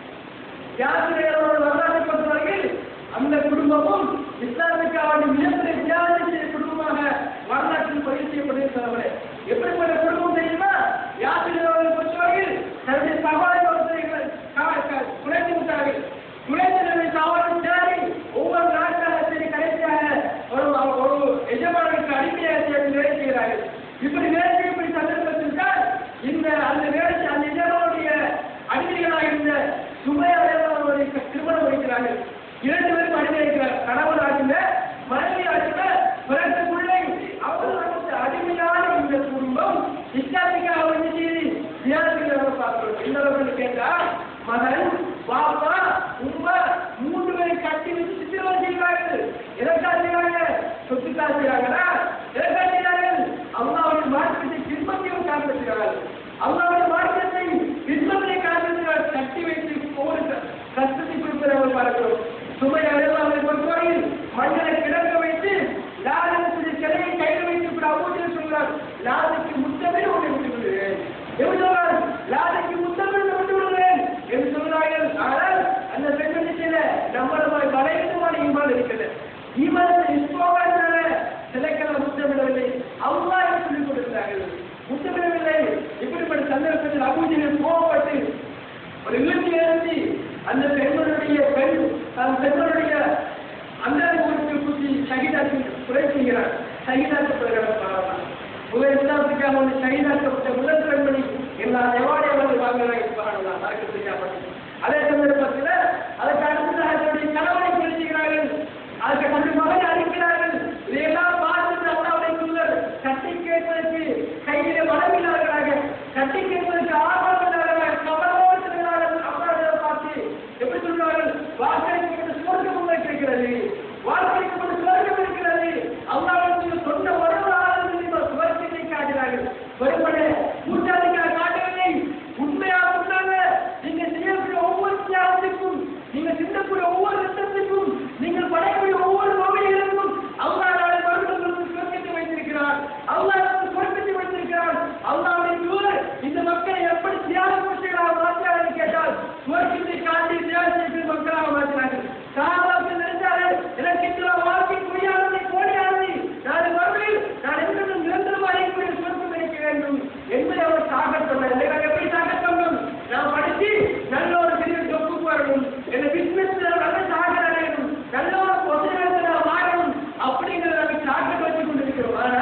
யாத்திரைகளோட வரலாற்றை பொறுத்தவரையில் அந்த குடும்பமும் இஸ்லாமிக்கான மிகப்பெரிய தியாகம் செய்த குடும்பமாக வரலாற்றில் பதிவு செய்யப்பட்டிருக்கிறவர்களே எப்படிப்பட்ட குடும்பம் தெரியுமா யாத்திரைகளை பொறுத்தவரையில் தன்னுடைய சகோதரத்தை குறைந்து விட்டார்கள் குறைந்த நிலை சவாலும் சரி ஒவ்வொரு நாட்டாக சரி கடைசியாக ஒரு ஒரு எஜமானுக்கு அடிமையாக சேர்ந்து வேலை செய்கிறார்கள் இப்படி வேலை செய்யப்படி சந்தர்ப்பத்தில் தான் இந்த அந்த வேலை அந்த எஜமானுடைய அடிமைகளாக இருந்த சுமையாளர்களை திருமணம் வைக்கிறார்கள் இரண்டு பேரும் அடிமை இருக்கிறார் கணவர் ஆகின்ற மனைவி ஆகின்ற பிறகு பிள்ளை அவர்களுக்கு அடிமையான இந்த குடும்பம் இஸ்லாமிக்காக வந்து செய்தி தியானத்துக்கு பார்க்கிறோம் எந்த அளவுக்கு கேட்டா மகன் பாப்பா உமா மூன்று பேரை கட்டி வச்சு சித்திரவதை செய்கிறார்கள் எதற்காக செய்கிறாங்க சொத்துக்காக செய்கிறாங்களா எதற்காக செய்கிறார்கள் அல்லாவுடைய மார்க்கத்தை பின்பற்றியும் காண்பிக்கிறார்கள் அல்லாவுடைய மார்க்கத்தை பின்பற்றி காண்பிக்கிறார் கட்டி வைத்து ஒவ்வொரு கஷ்டத்தை கொடுக்கிறவர்கள் பார்க்கிறோம் சுமை அடையாளங்களை பொறுத்தவரையில் மண்ணை கிடக்க வைத்து லாதனுடைய சிலையை கையில் வைத்து இப்படி அபூஜை சொல்றார் லாதுக்கு முத்தமே உன்னை விட்டு விடுவேன் எப்படி சொல்றார் லாதுக்கு முத்தமே உன்னை விட்டு விடுவேன் என்று சொல்றார்கள் ஆனால் அந்த பெண்மணி சில நம்மள வளையமான ஈமான் இருக்கிறது ஈமான் இஸ்லாமானால சிலைக்கெல்லாம் முத்தமிடவில்லை அவ்வளோ சொல்லிக் கொடுக்கிறார்கள் முத்தமிடவில்லை இப்படிப்பட்ட சந்தர்ப்பத்தில் அபூஜையில் கோவப்பட்டு ஒரு இலக்கு எழுதி அந்த பெண்களுடைய பெண் அந்த பெண்களுடைய அந்த ஊருக்கு குத்தி சகிதாக்கி குறை செய்கிறார் சகிதாக்கப்படுகிறார் பாரதம் உங்கள் இஸ்லாத்துக்காக வந்து சகிதாக்கப்பட்ட முதல் பெண்மணி எல்லா எவாடைய வந்து வாங்குறாங்க பாரதம் மறக்க செய்யப்பட்டு அதே சந்தர்ப்பத்தில் அதற்கு அடுத்ததாக தன்னுடைய கணவனை பேசுகிறார்கள் அதுக்கு தன்னுடைய மகனை அளிக்கிறார்கள் இதையெல்லாம் பார்த்து அல்லாவுடைய தூதர் கட்டி கேட்பதற்கு கையிலே வளமில்லாதவர்களாக கட்டி கேட்பதற்கு ஆர்வம் இல்லாதவர்கள் கவலோடு செல்கிறார்கள் அல்லாஹ்வை பார்த்து எப்படி சொல்றார்கள் வாக்களிக்கப்பட்ட சுவர்க்கம் உங்களுக்கு இருக்கிறது வாக்களிக்கப்பட்ட சுவர்க்கம் இருக்கிறது அல்லாஹ்வுடைய சொந்த வரலாறு சுவர்க்கத்தை காட்டுகிறார்கள் வெறுமனே கூட்டாளிக்காக காட்டவில்லை உண்மையாக சொன்னாங்க நீங்க செய்யக்கூடிய ஒவ்வொரு தியாகத்திற்கும் நீங்க சிந்தக்கூடிய ஒவ்வொரு ரத்தத்திற்கும் நீங்கள் படைக்கக்கூடிய ஒவ்வொரு நோய்களுக்கும் அல்லாஹ் நாளை மறுபடியும் சுவர்க்கத்தை வைத்திருக்கிறார் அல்லாஹ் நமக்கு சுவர்க்கத்தை வைத்திருக்கிறார் அல்லாஹ்வுடைய தூதர் இந்த மக்களை எப்படி தியாக புருஷர்களாக மாற்றினார்கள் கேட்டால் சுவர்க்கத்தை காட்டி தியாகம் செய்கிற மக்களாக மாற்றினார்கள் சாபாக்கள் நினைத்தார்கள் எனக்கு இந்த வாழ்க்கை பொய்யானதை கோடியானதை நாளை மறுபடியும் நான் எங்களுக்கு நிரந்தரமாக இருக்கக்கூடிய சுவர்க்கம் கிடைக்க வேண்டும் என்பதை அவர் சாக சொன்னார் நாங்கள் எப்படி சாக சொன்னோம் நான் படித்து நல்ல ஒரு பெரிய தொப்புக்கு வரணும் என்ன பிசினஸ் நல்ல சாக அடையணும் நல்ல ஒரு பொதுநலத்தில் நான் வாழணும் அப்படிங்கிறத நாங்கள் சாக வச்சு கொண்டிருக்கிறோம் ஆனா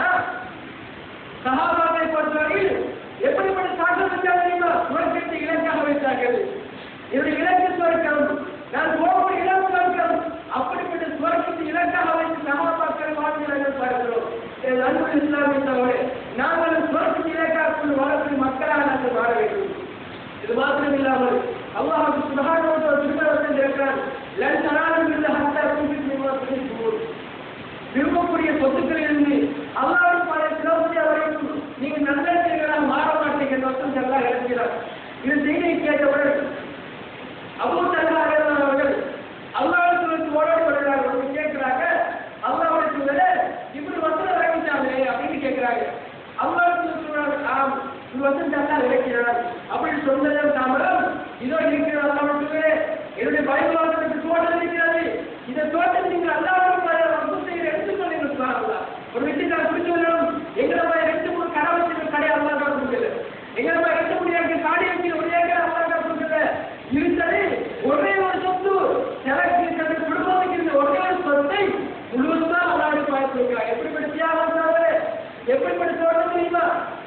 சகாபாக்களை பொறுத்தவரையில் எப்படிப்பட்ட சாகம் வச்சால் தெரியுமா சுவர்க்கத்தை இலக்காக வைத்தார்கள் என்னுடைய இலக்கு சுவர்க்கம் நான் போகக்கூடிய இடம் சுவர்க்கம் அப்படிப்பட்ட சுவர்க்கத்தை இலக்காக வைத்து சகாபாக்கள் வாழ்கிறார்கள் பார்க்கிறோம் என் அன்பு இஸ்லாமிய தவறு நாங்கள் சுவர்க்கத்தை இலக்காக கொண்டு வாழக்கூடிய மக்களாக நாங்கள் வாழ வேண்டும் இது மாத்திரம் இல்லாமல் அல்லாஹ் சுபஹானஹு வ திருமணத்தில் இருக்கிறார் லன் தனாலும் இல்ல ஹத்தா குன்பின் நிவாசின் சுபூர் விரும்பக்கூடிய சொத்துக்களிலிருந்து அல்லாவின் பல சிலோசியா வரைக்கும் நீங்க நல்லடிகளாக மாற மாட்டீங்க சொத்தம் நல்லா இருக்கிறார் இது செய்தியை கேட்டவுடன் அபூ தல்லா அவர்கள் அல்லாஹ்வுக்கு ஓடோடி வருகிறார்கள் வந்து கேட்கிறாங்க அல்லாஹ்வுடைய தூதரே இப்படி வசனம் இறங்கிட்டாங்களே அப்படின்னு கேட்கிறாங்க அல்லாஹ்வுக்கு சொல்றாங்க ஆம் இது வந்து நல்லா இறக்கிறார் அப்படி சொன்னதன் தாமரம் இதோ இருக்கிற அல்லாஹ்வுடைய தூதரே என்னுடைய பைபிள் வாசனத்துக்கு தோட்டம் இருக்கிறது இந்த தோட்டம் நீங்கள் அல்லாஹ்வுடைய வசனத்தை எடுத்துக்கொள்ளுங்கள் சுப்ஹானல்லாஹ் ஒரு வீட்டுக்கார குறிச்சு சொல்லணும் எங்களை போய் ரெண்டு மூணு கடை வச்சு கடை அல்லாஹ் தான் கொடுக்கல எங்களை போய் ரெண்டு மூணு ஏக்கர் காடி வைக்கிற ஒரு ஏக்கர் அல்லாஹ் தான் கொடுக்கல இருந்தது ஒரே ஒரு சொத்து எனக்கு தனது குடும்பத்துக்கு இருந்த ஒரே ஒரு சொத்தை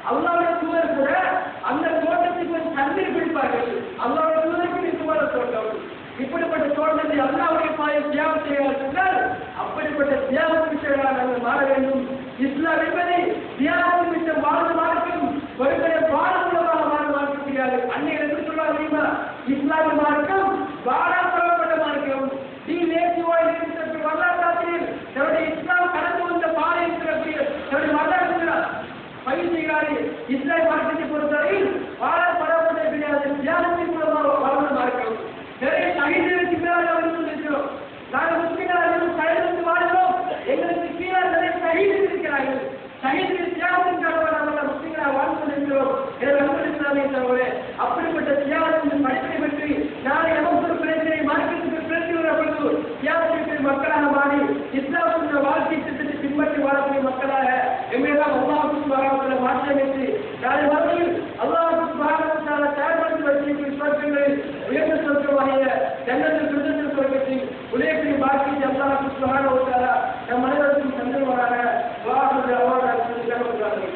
அல்லாவுடைய தூதர் கூட அந்த தோட்டத்துக்கு போய் தண்ணீர் பிடிப்பார்கள் அல்லாவுடைய தூதருக்கு நிச்சயமான தோட்டம் இப்படிப்பட்ட தோட்டத்தை அல்லாவுடைய பாயை தியாகம் செய்கிறார்கள் அப்படிப்பட்ட தியாகத்திற்காக நாங்கள் மாற வேண்டும் இஸ்லாம் என்பதை தியாகம் விட்ட வாழ்ந்து மார்க்கம் ஒருவரை பாடமுள்ளதாக மாற மார்க்கம் கிடையாது அன்னைய என்று சொல்ல தெரியுமா இஸ்லாமிய மார்க்கம் பாடாப்படப்பட்ட மார்க்கம் நீ நேற்றுவாய் இருக்கிற வரலாற்றாசிரியர் தன்னுடைய இஸ்லாம் கடந்து வந்த பாதை இருக்கிற தன்னுடைய வரலாற்று பயிர் செய்கிறார்கள் இஸ்லாமிய மார்க்கத்தை பொறுத்தவரையில் பாடப்படப்பட்ட கிடையாது தியாகத்தின் மூலமாக வாழ்ந்த மார்க்கம் நிறைய சகிதர்களுக்கு மேலாக வந்து இருக்கிறோம் நாங்கள் முஸ்லிம்களாக சகிதத்து வாழ்கிறோம் எங்களுக்கு கீழே நிறைய சகிதம் இருக்கிறார்கள் சகிதத்தில் தியாகத்தின் காரணமாக நாங்கள் முஸ்லிம்களாக வாழ்ந்து கொண்டிருக்கிறோம் எனவே அன்பளிக்கிறாமே தவிர அப்படிப்பட்ட தியாகத்தின் படிப்பை பற்றி நாளை நமக்கு ஒரு பிரச்சனை மார்க்கத்துக்கு பிரச்சனை வரப்பட்டு தியாகத்திற்கு மக்களாக மாறி இஸ்லாமுடைய வாழ்க்கை திட்டத்தை பின்பற்றி வாழக்கூடிய மக்களாக எம்மையெல்லாம் அல்லாஹுக்கு பாராட்டுள்ள மாற்றமைத்து நாளை மறுபடியும் அல்லாஹுக்கு பாராட்டுள்ள தயார்படுத்தி வச்சிருக்கிற சொர்க்கங்களில் உயர்ந்த சொர்க்கமாகிய ஜன்னத்தில் சுதந்திர சொர்க்கத்தில் உலகத்தின் பாக்கியத்தை அல்லாஹுக்கு சுகான நம் அனைவருக்கும் சந்தர்ப்பமாக வாக்கு அவார்டு சொல்லுகிறார்கள்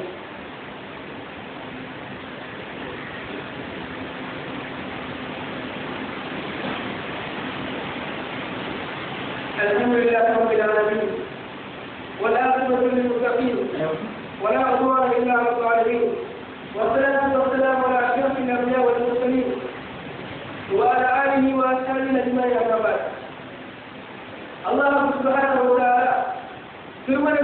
الحمد لله رب العالمين والعاقبة للمتقين ولا عدوان إلا على الظالمين والصلاة والسلام على أشرف الأنبياء والمرسلين وعلى آله وأصحابه أجمعين أما بعد الله سبحانه وتعالى திருமண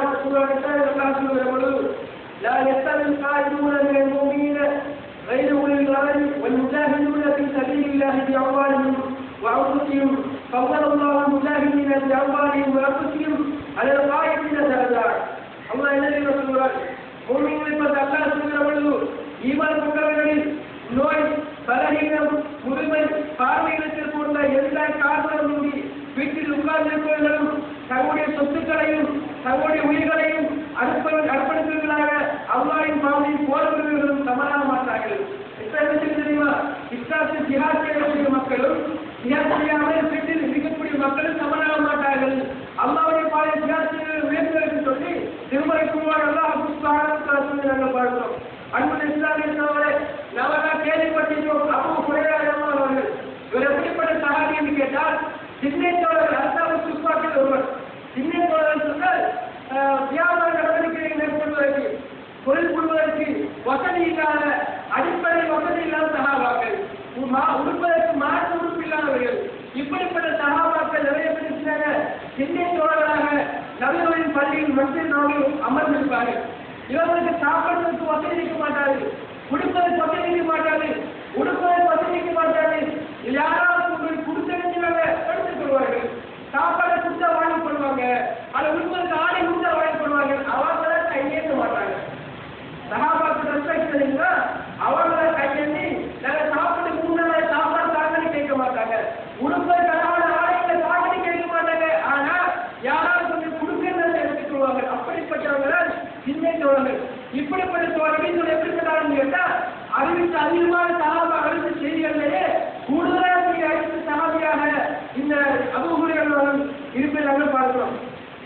لا يستوي القائدون من المؤمنين غير أولي الغرض والمجاهدون في سبيل الله بأموالهم وأنفسهم فضل الله المجاهدين بأموالهم وأنفسهم على القائدين درجات الله الذي رسوله மூமின்களை பற்றி அல்லாஹ் சொல்கிற பொழுது ஈமான் கொண்டவர்களில் நோய் பலகீனம் முதுமை பார்வையிடத்தில் போன்ற எல்லா காரணமும் வீட்டில் உட்கார்ந்திருப்பவர்களும் தங்களுடைய சொத்துக்களையும் தங்களுடைய உயிர்களையும் அர்ப்பண அர்ப்பணிப்பவர்களாக அல்லாவின் பாதையில் போராடுபவர்களும் சமணாக மாட்டார்கள் இப்ப என்ன செய்ய தெரியுமா இஸ்லாத்தில் ஜிஹாத் செய்யக்கூடிய மக்களும் ஜிஹாத் செய்யாமல் வீட்டில் இருக்கக்கூடிய மக்களும் சமணாக மாட்டார்கள் அல்லாவுடைய பாதையில் ஜிஹாத் செய்ய உயர்ந்தவர்கள் சொல்லி திருமலை குருவார் அல்லாஹ் புஸ்தகம் சொல்லி நாங்கள் பார்க்கிறோம் அன்பு இஸ்லாமிய சோழரை நாமெல்லாம் கேள்விப்பட்டிருக்கிறோம் அபு குறையாளர் அவர்கள் இவர் எப்படிப்பட்ட சகாபி என்று கேட்டால் சின்ன தோழர் அல்லாஹ் துப்பாக்கில் ஒருவர் சின்ன தோழர் சொன்னால் அஹ், வியாபார நடவடிக்கைகளை மேற்கொள்வதற்கு தொழில் கொள்வதற்கு வசதி இல்லாத அடிப்படை வசதி இல்லாத சகாபாக்கள் உ- மா- உடுப்பதற்கு மாற்று உறுப்பு இல்லாதவர்கள் இப்படிப்பட்ட சகாபாக்கள் நிறைய பேர் இருக்கிறாங்க சின்ன தோழர்களாக நபிகளின் பள்ளியில் மத்திய நாளில் அமர்ந்திருப்பார்கள் இவர்களுக்கு சாப்பிடுவதற்கு வசதி இருக்க மாட்டார்கள் குடிப்பதற்கு வசதி இருக்க மாட்டார்கள் உடுப்பதற்கு வசதி இருக்க மாட்டார்கள் யாராவது உங்களுக்கு கொடுத்தறிஞ்சாங்க எடுத்துக் கொள்வார்கள் சாப்பாடு கொடுத்தா வாங்கி கொள்வாங்க அதை உடுப்பதற்கு ஆடை கொடுத்தா வாங்கி கொள்வாங்க அவங்க கையேற்ற மாட்டாங்க சகாபாக்கு ரெஸ்பெக்ட் தெரியுங்களா அவங்கள கையெண்ணி நாங்க சாப்பிட்டு முன்னால சாப்பாடு தாங்கன்னு கேட்க மாட்டாங்க உடுப்பது கனவான ஆடைகளை தாங்கன்னு கேட்க மாட்டாங்க ஆனா யாராவது கொஞ்சம் கொடுக்கறத எடுத்துக்கொள்வாங்க அப்படிப்பட்டவங்க சின்ன தோழர்கள் இப்படிப்பட்ட தோழர்கள் எப்படிப்பட்டாலும் கேட்டா அறிவித்த அதிகமான சகாபா அறிவித்த செய்திகளிலேயே கூடுதலாக பெரிய அறிவித்த சகாபியாக இந்த அபுகுரியர்கள் இருப்பதை நாங்கள் பார்க்கிறோம்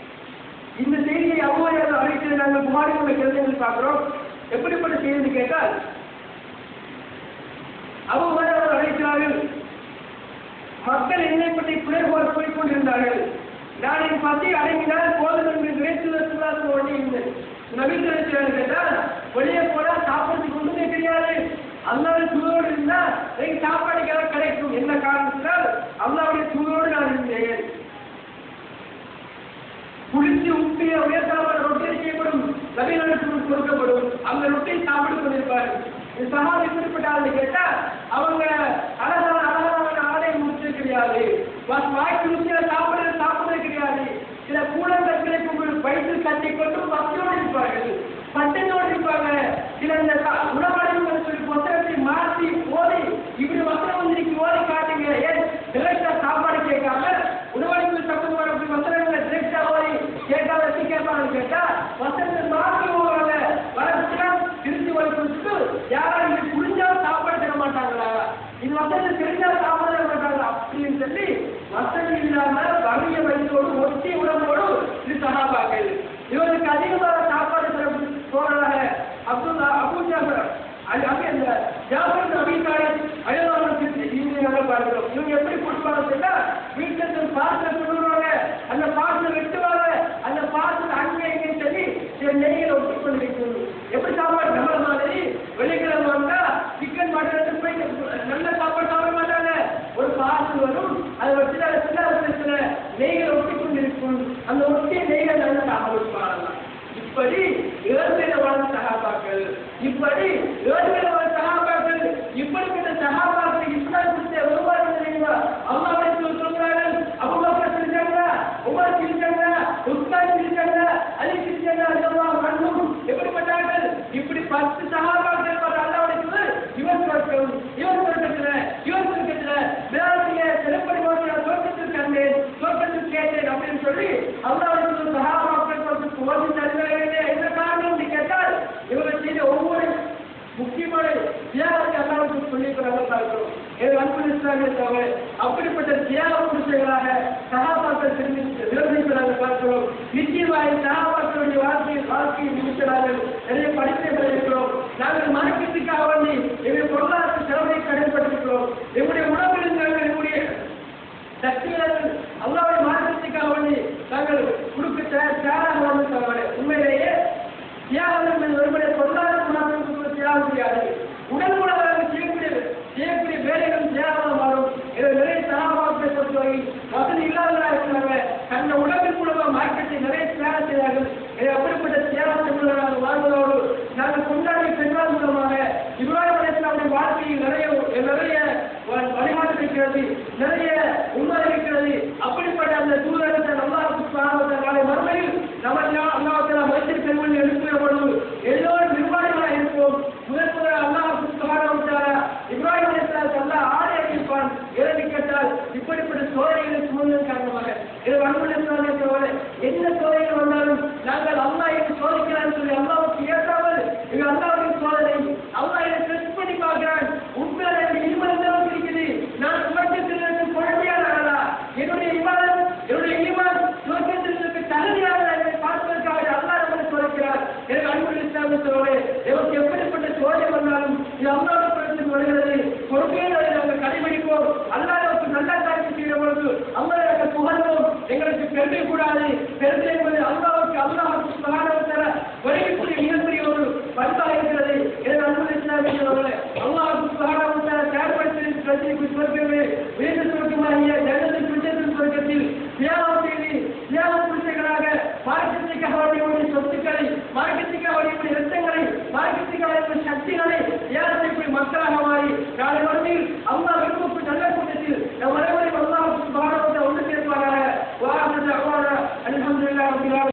இந்த செய்தியை அவ்வாறு அறிவித்ததை நாங்கள் புகாரி உள்ள கிரந்தங்கள் பார்க்கிறோம் எப்படிப்பட்ட செய்தி கேட்டால் அவ்வாறு அவர் அழைக்கிறார்கள் மக்கள் என்னை பற்றி குறைபாடு போய்க் கொண்டிருந்தார்கள் நான் என் பசி அடங்கினால் போதும் என்று நினைத்து ஒளி இருந்தேன் நவீன கேட்டால் வெளியே போனா சாப்பிடுறதுக்கு ஒன்றுமே தெரியாது அல்லாவுடைய தூதோடு இருந்தா எனக்கு சாப்பாடு கிடை- கிடைக்கும் என்ன காரணத்தினால் அல்லாவுடைய தூதோடு நான் இருந்தேன் குளித்து உப்பிய உயர்த்தாமல் ரொட்டி செய்யப்படும் நவீனத்துக்கு கொடுக்கப்படும் அந்த ரொட்டியை சாப்பிட்டு கொண்டிருப்பார்கள் இந்த சகாது எப்படிப்பட்டார்கள் கேட்டா அவங்க அழகான அழகான ஆடை முடிச்சது கிடையாது வா- வாய்க்கு ருசியா சாப்பிடுறது சாப்பிடுறது கிடையாது சில கூடங்களை உங்களுக்கு வயிற்றில் கட்டி கொண்டு பசியோடு இருப்பார்கள் பட்டனோடு இருப்பாங்க சில இந்த சா- உணவடைவுகள் சொல்லி புத்தகத்தை மாற்றி ஓதி இப்படி வசனம் வந்து இன்னைக்கு ஓதி காட்டுங்க ஏன் டிரெக்டா சாப்பாடு கேட்காம உணவடைவு சம்பந்தம் வரக்கூடிய வசனங்களை டிரெக்டா ஓதி கேட்காத எப்படி கேட்பாங்கன்னு கேட்டா வசனத்தை மாற்றி ஓடுவாங்க வரச்சுன்னா திருச்சி ஓடி கொடுத்துட்டு யாரும் இது புரிஞ்சா சாப்பாடு தர மாட்டாங்களா இது வசனத்தை தெரிஞ்சா சாப்பாடு தர மாட்டாங்களா அப்படின்னு சொல்லி வசதி இல்லாம வலிய வயசோடு ஒட்டி உடம்போடு இது சகாபாக்கள் இவருக்கு அதிகமாக சாப்பாடு தர தோழராக அப்துல்லா அது அப்படி அந்த ஜாஃபர் நபிக்காரை அயலாளர்களுக்கு இவங்க நல்லா பார்க்கிறோம் இவங்க எப்படி கொடுப்பாங்க சொன்னா வீட்டுல பாசல் சொல்லுவாங்க அந்த பாசல் வெட்டுவாங்க அந்த பாசல் அங்கே இங்கேன்னு சொல்லி சில நெய்களை ஒட்டி கொண்டு வைக்கணும் எப்படி சாப்பாடு நம்மள மாதிரி வெள்ளிக்கிழமை வந்தா சிக்கன் மட்டன் போய் நல்ல சாப்பாடு சாப்பிட மாட்டாங்க ஒரு பாசல் வரும் அதை வச்சு அதை சின்ன சில நெய்களை ஒட்டி கொண்டு இருக்கும் அந்த ஒட்டிய நெய்களை நல்லா சாப்பிடுவாங்க இப்படி ஏழ்மையில வாழ்ந்த சகாபாக்கள் இப்படி ஏழ்மையில வாழ்ந்த சகாபாக்கள் இப்படிப்பட்ட சகாபாக்கள் இஸ்லாம் குறித்த வருவார்கள் தெரியுமா அல்லாவை சொல்றார்கள் அபுபக்கர் செஞ்சாங்க உமர் செஞ்சாங்க உஸ்மான் செஞ்சாங்க அலி செஞ்சாங்க அதெல்லாம் கண்ணும் எப்படிப்பட்டார்கள் இப்படி பத்து சகாபாக்கள் பார்த்து அல்லாவுடைய இவன் சொர்க்கம் இவன் சொர்க்கத்துல இவன் சொர்க்கத்துல மேலாடைய சிறப்படி நான் சொர்க்கத்தில் கண்டேன் சொர்க்கத்தில் கேட்டேன் அப்படின்னு சொல்லி அல்லாவுடைய சகாபாக்கள் சொர்க்கத்துக்கு ஓடி தருகிறார்களே என்ன காரணம் என்று கேட்டால் இவர்கள் செய்த ஒவ்வொரு முக்கியமான தியாகத்தை அல்லாவுக்கு சொல்லிக்கிறாங்க பார்க்கிறோம் இது அன்பு இஸ்லாமிய தவிர அப்படிப்பட்ட தியாக புருஷர்களாக சகாபாக்கள் திரும்பி நிர்ணயிக்கிறாங்க பார்க்கிறோம் நிச்சயமாக சகாபாக்களுடைய வாழ்க்கையில் வாழ்க்கையை முடிக்கிறார்கள் நிறைய படிப்பை இருக்கிறோம் நாங்கள் மார்க்கெட்டுக்காக வேண்டி எங்களுடைய பொருளாதார செலவை கடைப்படுத்திக்கிறோம் எங்களுடைய உணவில் நாங்கள் எங்களுடைய சக்தியாளர்கள் அல்லாவுடைய மார்க்கத்துக்காக வேண்டி நாங்கள் கொடுக்க தயார் தயாராக வந்து தருவாங்க உண்மையிலேயே தியாகம் என்பது ஒருவருடைய பொருளாதார குணத்திற்கு தியாகம் முடியாது உடல் மூலமாக செய்யக்கூடிய செய்யக்கூடிய வேலைகள் தியாகமாக மாறும் இதை நிறைய சகாபாக்களை பொறுத்தவரை வசதி இல்லாதவர்களாக இருக்கிறாங்க தன்னை உடம்பின் மூலமாக மார்க்கெட்டை நிறைய தியாகம் செய்தார்கள் இதை அப்படிப்பட்ட தியாகத்தை நாங்கள் வாழ்வதோடு நாங்கள் கொண்டாடிய பெண்கள் மூலமாக இப்ராஹிம் அலிஸ்லாமுடைய வாழ்க்கையில் நிறைய நிறைய வ- வழிபாடு இருக்கிறது நிறைய உண்மை இருக்கிறது அப்படிப்பட்ட அந்த தூதரத்தை அல்லாஹ் நாளை மறுமையில் நம்ம அல்லாஹ் மைத்திரி பெண்மணி எழுப்புகிற பொழுது எல்லோரும் நிர்வாகிகளாக இருப்போம் முதல் முதல் அல்லாஹ் சுகாதார இப்ராஹிம் அலிஸ்லாத்து அல்லாஹ் ஆடை அளிப்பான் இறங்கி கேட்டால் இப்படிப்பட்ட சோதனைகளுக்கு முன்னும் காரணமாக இது வன்முறை என்ன சோதனைகள் வந்தாலும் நாங்கள் அல்லாஹ் என்று சோதிக்கிறான் சொல்லி அல்லாவுக்கு ஏற்றாமல் இது அல்லாவுடைய சோதனை அல்லாஹ் இதை டெஸ்ட் பண்ணி பார்க்கிறான் உண்மையில எனக்கு இருபது அளவுக்கு இருக்குது நான் சுவர்க்கத்தில் இருந்து குழந்தையாளர்களா என்னுடைய இமான் என்னுடைய ஈமான் சுவர்க்கத்தில் இருக்க தகுதியாளர் என்னை பார்ப்பதற்காக அல்லாஹ் நம்மை சோதிக்கிறார் எனக்கு அன்பு இஸ்லாமிய சோழே எனக்கு எப்படிப்பட்ட சோதனை வந்தாலும் இது அல்லாஹ் புறத்தில் வருகிறது பொறுமையை நாங்கள் கடைபிடிப்போம் அல்லாஹ் நமக்கு நல்ல காட்சி செய்கிற பொழுது அல்லாஹ் நாங்கள் புகழ்வோம் எங்களுக்கு பெருமை கூடாது பெருமை என்பது அல்லாவுக்கு அல்லாஹுக்கு சுகாதாரத்தர வருகக்கூடிய மிகப்பெரிய ஒரு பண்பாக இருக்கிறது எனவே அன்பு இஸ்லாமியர்களே அல்லாஹுக்கு சுகாதாரத்தர செயல்படுத்தி பிரச்சனைக்கு சொர்க்கமே வீட்டு சொர்க்கமாகிய ஜனத்தின் பிடிச்சத்தின் சொர்க்கத்தில் தியாகம் செய்து தியாகம் புரிசைகளாக மார்க்கத்துக்காக வேண்டிய சொத்துக்களை மார்க்கத்துக்காக வேண்டிய இரத்தங்களை மார்க்கத்துக்காக வேண்டிய சக்திகளை தியாகம் செய்யக்கூடிய மக்களாக மாறி